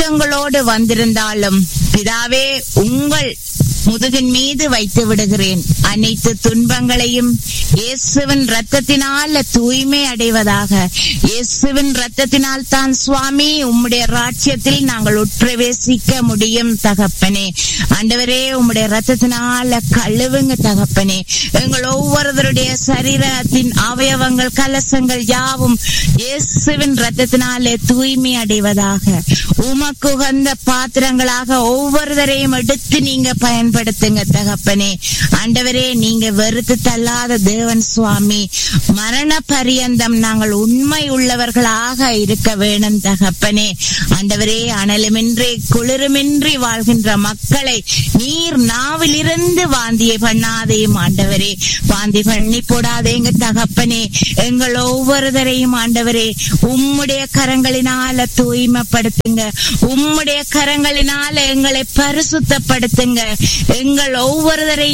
ஆயுதங்களோடு வந்திருந்தாலும் பிதாவே உங்கள் முதுகின் மீது வைத்து விடுகிறேன் அனைத்து துன்பங்களையும் இயேசுவின் ரத்தத்தினால தூய்மை அடைவதாக இயேசுவின் ரத்தத்தினால் தான் சுவாமி உம்முடைய ராஜ்யத்தில் நாங்கள் உட்பிரவேசிக்க முடியும் தகப்பனே ஆண்டவரே உம்முடைய ரத்தத்தினால கழுவுங்க தகப்பனே எங்கள் ஒவ்வொருவருடைய சரீரத்தின் அவயவங்கள் கலசங்கள் யாவும் இயேசுவின் ரத்தத்தினாலே தூய்மை அடைவதாக உமக்கு உகந்த பாத்திரங்களாக ஒவ்வொருவரையும் எடுத்து நீங்க பயன்படுத்துங்க தகப்பனே ஆண்டவரே நீங்க வெறுத்து தள்ளாத தேவன் சுவாமி மரண பரியந்தம் நாங்கள் உண்மை உள்ளவர்களாக இருக்க வேணும் தகப்பனே ஆண்டவரே அனலுமின்றி குளிருமின்றி வாழ்கின்ற மக்களை நீர் நாவிலிருந்து வாந்தியை பண்ணாதையும் ஆண்டவரே வாந்தி பண்ணி போடாதேங்க தகப்பனே எங்கள் ஒவ்வொருவரையும் ஆண்டவரே உம்முடைய கரங்களினால தூய்மைப்படுத்துங்க உம்முடைய கரங்களினால எங்களை பரிசுத்தப்படுத்துங்க எங்கள் ஒவ்வொருவரையும்